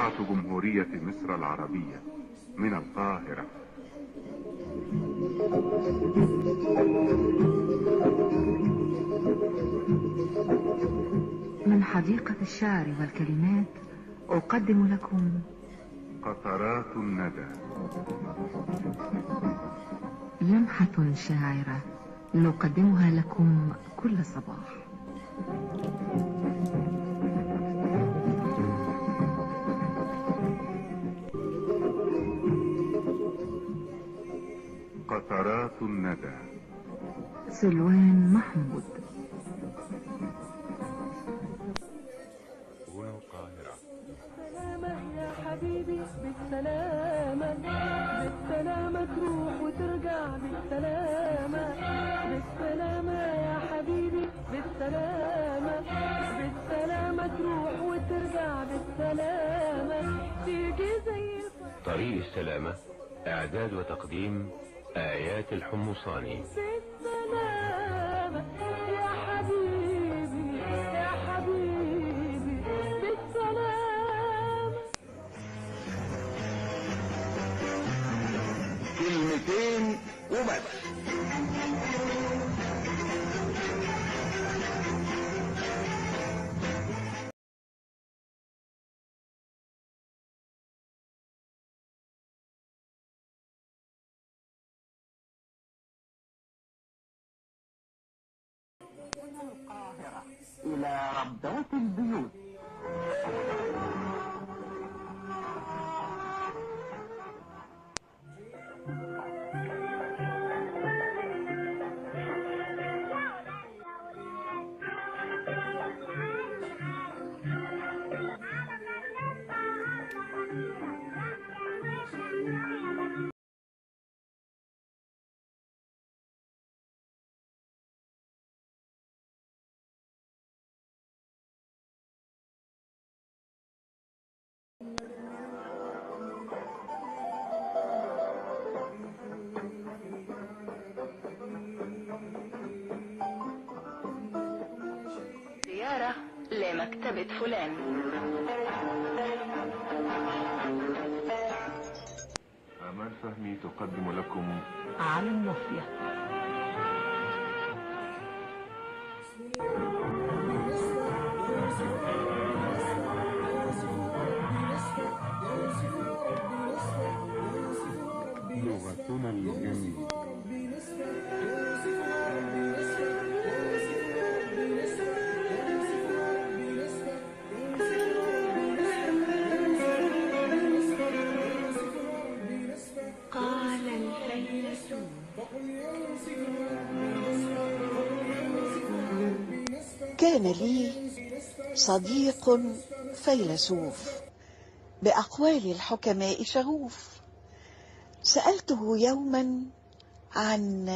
إذاعة جمهورية مصر العربية من القاهرة من حديقة الشعر والكلمات أقدم لكم قطرات الندى لمحة شاعرة نقدمها لكم كل صباح قطرات الندى سلوان محمود هنا القاهرة بالسلامة يا حبيبي بالسلامة بالسلامة تروح وترجع بالسلامة بالسلامة يا حبيبي بالسلامة بالسلامة تروح وترجع بالسلامة تيجي زي الفل طريق السلامة إعداد وتقديم آيات الحمصاني بالسلامة يا حبيبي يا حبيبي بالسلامة كلمتين وبس إلى ربات البيوت زيارة لمكتبة فلان آمال فهمي تقدم لكم على النصية لغتنا الجميلة قال الفيلسوف كان لي صديق فيلسوف بأقوال الحكماء شغوف سألته يوما عن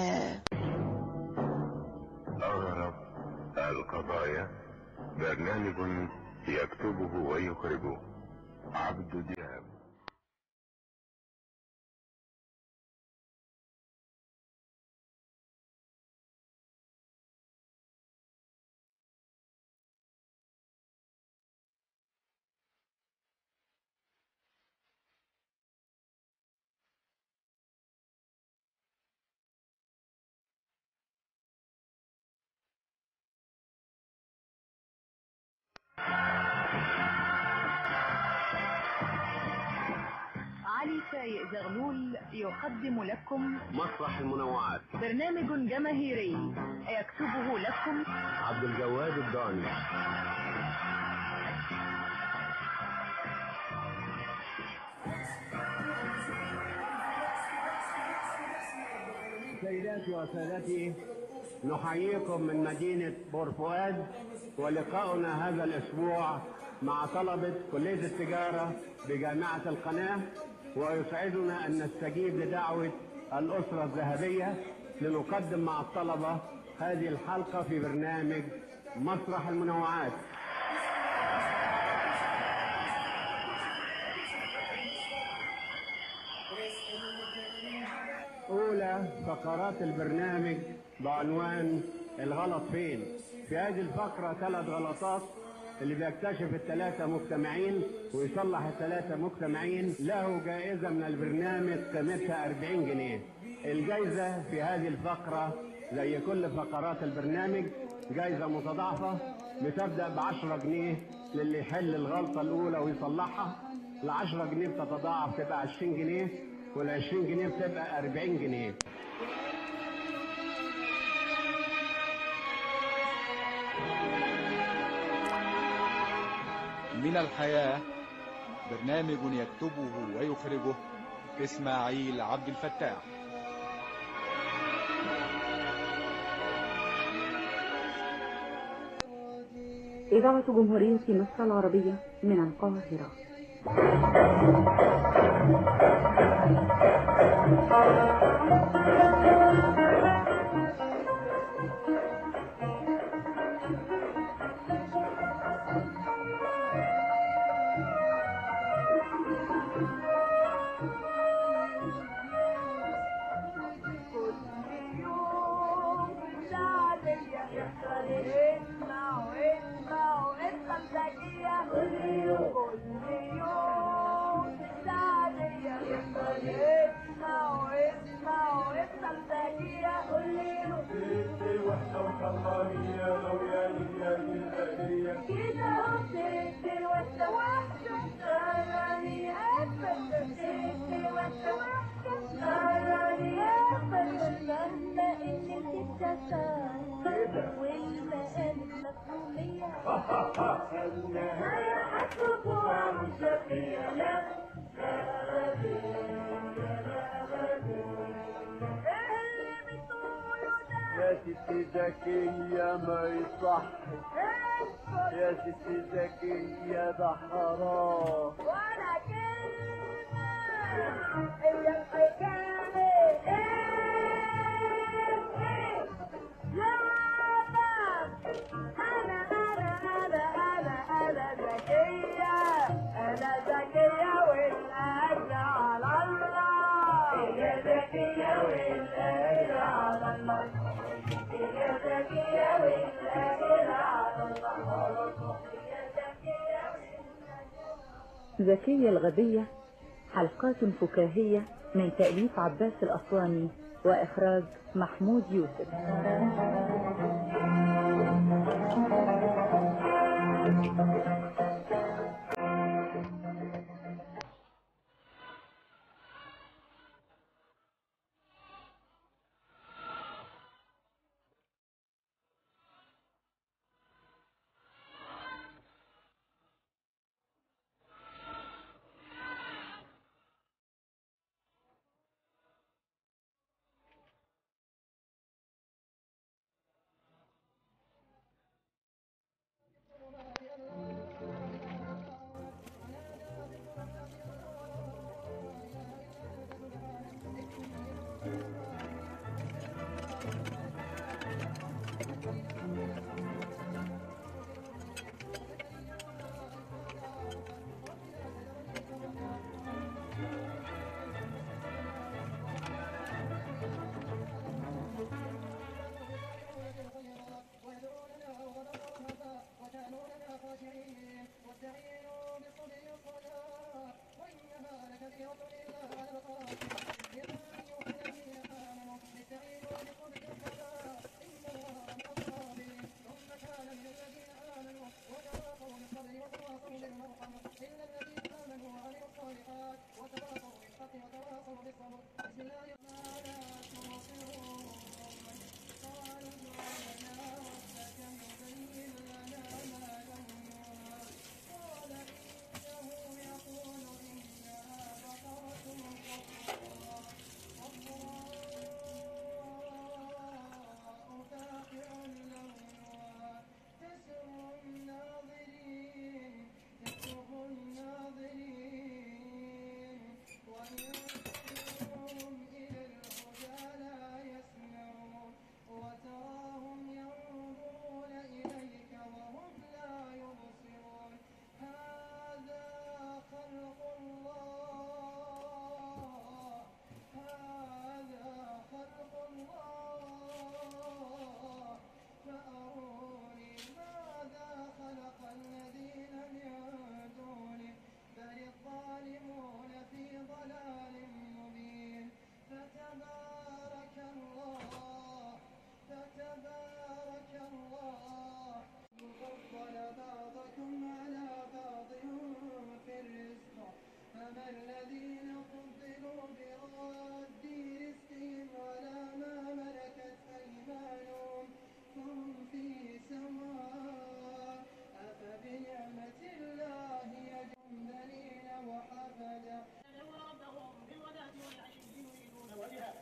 أغرب القضايا برنامج يكتبه ويخرجه عبد دياب علي فايق زغلول يقدم لكم مسرح المنوعات برنامج جماهيري يكتبه لكم عبد الجواد الضاني سيداتي وسادتي نحييكم من مدينة بور فؤاد ولقاؤنا هذا الأسبوع مع طلبة كلية التجارة بجامعة القناة ويسعدنا أن نستجيب لدعوة الأسرة الذهبية لنقدم مع الطلبة هذه الحلقة في برنامج مسرح المنوعات أولى فقرات البرنامج بعنوان الغلط فين في هذه الفقرة ثلاث غلطات اللي بيكتشف الثلاثة مجتمعين ويصلح الثلاثة مجتمعين له جائزة من البرنامج قيمتها 40 جنيه الجائزة في هذه الفقرة زي كل فقرات البرنامج جائزة متضاعفة بتبدأ ب 10 جنيه للي يحل الغلطة الأولى ويصلحها ال 10 جنيه بتتضاعف تبقى 20 جنيه وال 20 جنيه بتبقى 40 جنيه من الحياة برنامج يكتبه ويخرجه إسماعيل عبد الفتاح إذاعة جمهورية مصر العربية من القاهرة يا ستي زكية ما يصح يا ستي زكية ده حرام ولا كلمة إلا الحكاية لا أنا أنا أنا أنا أنا ذكية أنا ذكية والأجر على الله يا ذكية والأجر على الله يا ذكية والأجر على الله يا ذكية زكية الغبية حلقات فكاهية من تأليف عباس الأسواني وإخراج محمود يوسف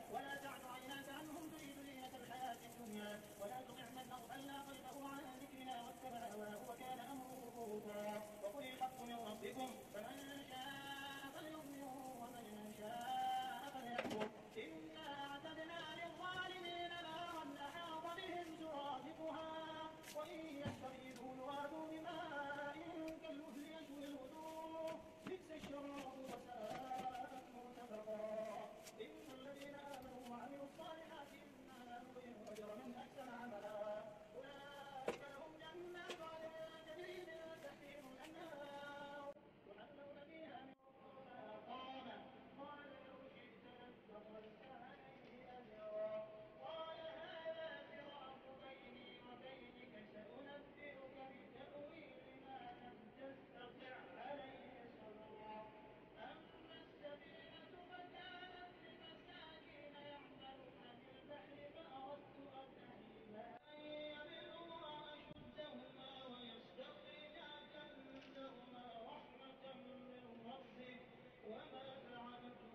ولا تعد عيناك عنهم تريد زينة الحياة الدنيا ولا تطع من أغفلنا قلبه عن ذكرنا واتبع هواه وكان أمره فرطا وقل الحق من ربكم فمن شاء فليؤمن ومن شاء فليكفر إنا أعتدنا للظالمين نارا أحاط بهم سرادقها وإن يستغيثوا يغاثوا بماء كالمهل يشوي الوجوه بئس الشراب وساءت مرتفقا إن الذين آمنوا وعملوا الصالحات إنا لا نضيع أجر من أحسن عملا أولئك لهم جنات عدن تجري من تحتهم الأنهار يحلون فيها من قاما قال لو شئت لاتخذت عليه أجرا قال هذا فراق بيني وبينك سأنبئك بتأويل ما لم تستطع عليه صبرا أما السفينة فكانت لمساكين يعملون في البحر فأردت أن أهيبها أن يبلغا أشدهما ويستخرجا كنزهما رحمة من ربك وما فعلته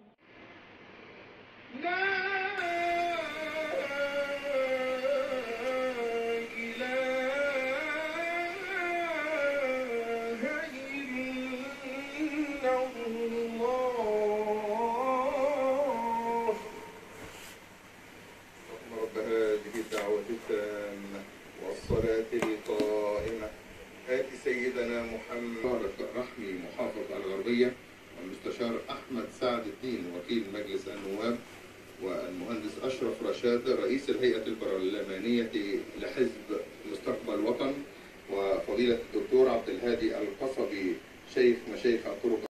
لا إله إلا الله رب هذه الدعوة التامة والصلاة القائمة آت سيدنا محمد بارك رحمي محافظ الغربية والمستشار أحمد سعد الدين وكيل مجلس النواب والمهندس أشرف رشاد رئيس الهيئة البرلمانية لحزب مستقبل وطن وفضيلة الدكتور عبد الهادي القصبي شيخ مشايخ الطرق